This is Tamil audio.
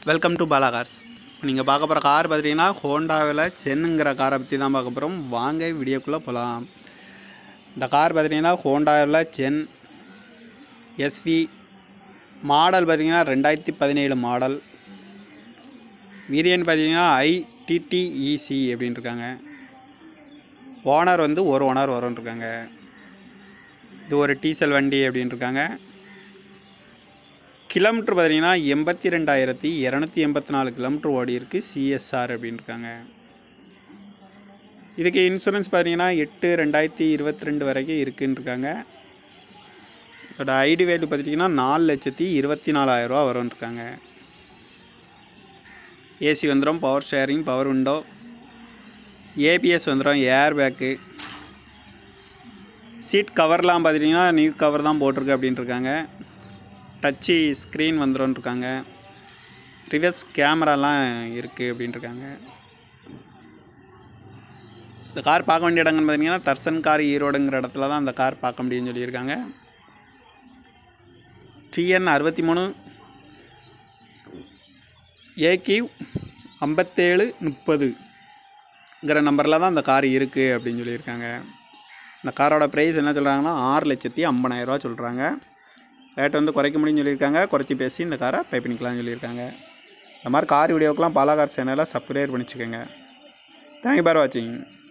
வெல்கம் டு பாலா கார்ஸ் நீங்கள் பார்க்க போகிற கார் பார்த்தீங்கன்னா ஹோண்டாவில் சென்னுங்கிற காரை பற்றி தான் பார்க்க போகிறோம் வாங்க வீடியோக்குள்ளே போகலாம் இந்த கார் பார்த்தீங்கன்னா ஹோண்டாவில் சென் எஸ்வி மாடல் பார்த்தீங்கன்னா ரெண்டாயிரத்தி பதினேழு மாடல் வேரியன்ட் பார்த்தீங்கன்னா ஐடிடிஇசி அப்படின்னு இருக்காங்க ஓனர் வந்து ஒரு ஓனர் வரும்னு இருக்காங்க இது ஒரு டீசல் வண்டி அப்படின்னு இருக்காங்க கிலோமீட்டர் பார்த்தீங்கன்னா எண்பத்தி ரெண்டாயிரத்தி இரநூத்தி எண்பத்தி நாலு கிலோமீட்டர் ஓடி இருக்கு சிஎஸ்ஆர் அப்படின்னு இருக்காங்க இதுக்கு இன்சூரன்ஸ் பார்த்தீங்கன்னா எட்டு ரெண்டாயிரத்தி இருபத்தி ரெண்டு வரைக்கும் இருக்குன்னு இருக்காங்க இதோட ஐடி வேல்யூ பார்த்துட்டிங்கன்னா நாலு லட்சத்தி இருபத்தி நாலாயிரரூவா வரும்னு இருக்காங்க ஏசி வந்துடும் power steering power window ABS வந்துடும் ஏர் பேக்கு சீட் கவர்லாம் பார்த்துட்டிங்கன்னா நியூ கவர் தான் போட்டிருக்கு அப்படின்ட்டு இருக்காங்க டச்சு ஸ்க்ரீன் வந்துடும் இருக்காங்க ரிவர்ஸ் கேமராலாம் இருக்குது அப்படின்ட்டு இருக்காங்க இந்த கார் பார்க்க வேண்டிய இடங்கள்னு பார்த்தீங்கன்னா தர்சன் கார் ஈரோடுங்கிற இடத்துல தான் அந்த கார் பார்க்க முடியும்னு சொல்லியிருக்காங்க டிஎன் அறுபத்தி மூணு ஏக்யூ ஐம்பத்தேழு முப்பதுங்கிற நம்பரில் தான் அந்த கார் இருக்குது அப்படின்னு சொல்லியிருக்காங்க இந்த காரோட ப்ரைஸ் என்ன சொல்கிறாங்கன்னா ஆறு லட்சத்தி ஐம்பதாயிரரூவா சொல்கிறாங்க ரேட் வந்து குறைக்க முடியும்னு சொல்லியிருக்காங்க குறைச்சி பேசி இந்த காரை பே பண்ணிக்கலாம்னு சொல்லியிருக்காங்க இந்த மாதிரி கார் வீடியோக்கெலாம் பாலா கார் சேனலை சப்ஸ்கிரைப் பண்ணிச்சுக்கோங்க தேங்க்யூ பார் வாட்சிங்